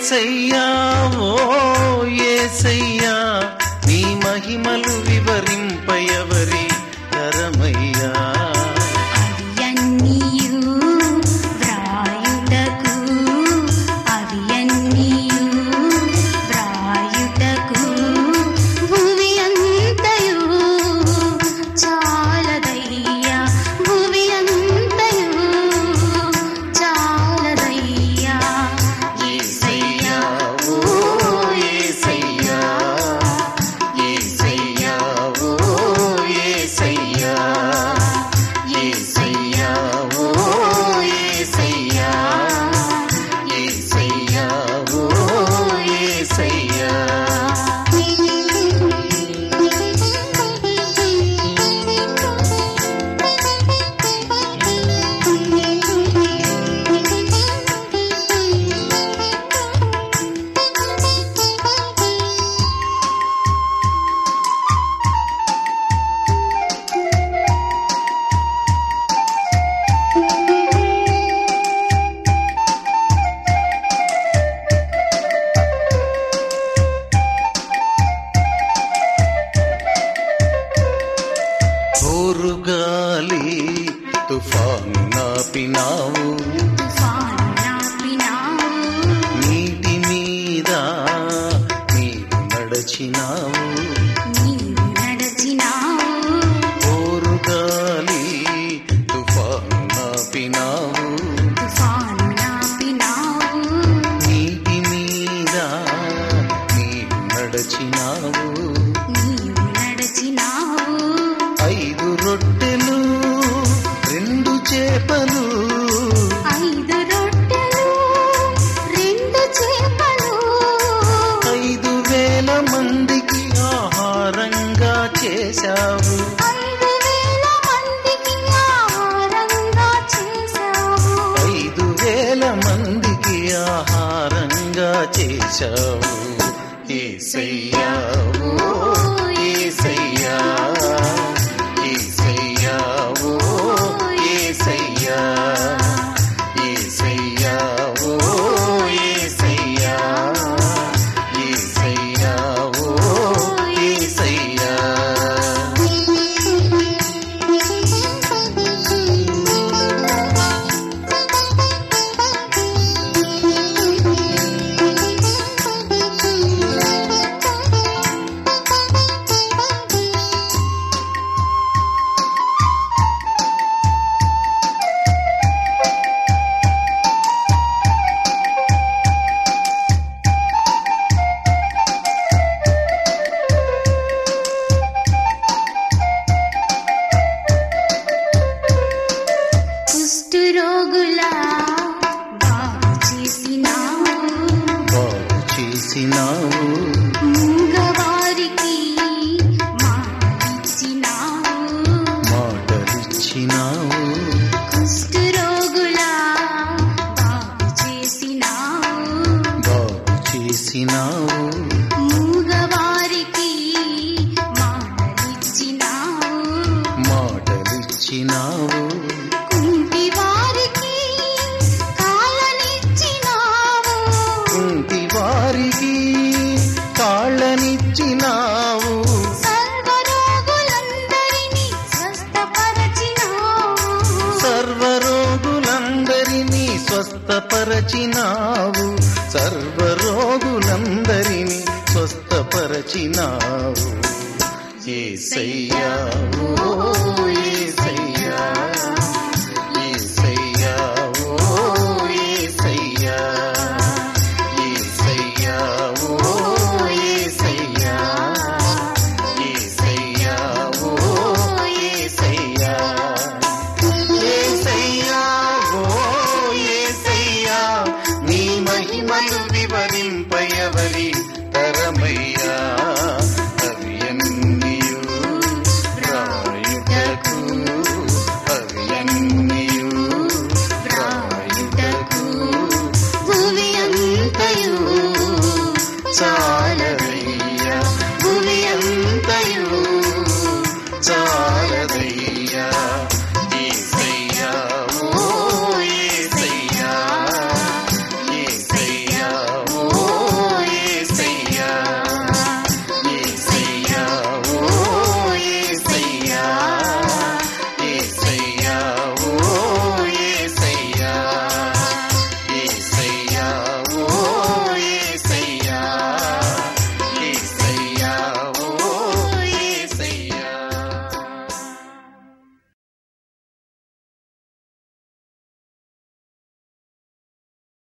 ఏసయ్యా ఓ ఏసయ్యా నీ మహిమలు వివరింపయవరి తరమయ్యా అవియన్నీయు వ్రాయుటకు అవియన్నీయు వ్రాయుటకు భూమి అంతయు చాలదయ్యా భూమి అంతయు చాలదయ్యా యేసయ్యా ఓ యేసయ్యా ఏసయ్యా ఓ ఏసయ్యా ఏసయ్యా ఓ ఏసయ్యా ఏసయ్యా ఓ ఏసయ్యా హోరుగాలి తుఫాను నాపినావు తుఫాను నాపినావు నీటి మీద నీవు నడచినావు నీవు నడచినావు హోరుగాలి తుఫాను నాపినావు తుఫాను నాపినావు నీటి మీద నీవు నడచినావు నీవు నడచినావు ఐదు రొట్టెలు రెండు చేపలు ఐదు రొట్టెలు రెండు చేపలు ఐదు వేల మందికి ఆహారంగా చేశావు ఐదు వేల మందికి ఆహారంగా చేశావు ఐదు వేల మందికి ఆహారంగా చేశావు ఏసయ్యా ఓ ఏసయ్యా ఏసయ్యా ఓ ఏసయ్యా ఏసయ్యా ఓ ఏసయ్యా ఏసయ్యా ఓ ఏసయ్యా కుష్ఠరోగుల బాగు చేసినావు బాగు చేసినావు మూగవారికి మాటిచ్చినావు మాటలిచ్చినావు కుష్ఠరోగుల బాగు చేసినావు బాగు చేసినావు మూగవారికి మాటలిచ్చినావు మాటలిచ్చినావు కుంటివారికి కాలనిచ్చినావు కుంటి వారికి కాళ్ళనిచ్చినావు సర్వరోగులందరినీ స్వస్థపరచినావు సర్వరోగులందరినీ స్వస్థపరచినావు సర్వరోగులందరినీ స్వస్థపరచినావు ఏసయ్యా ఓ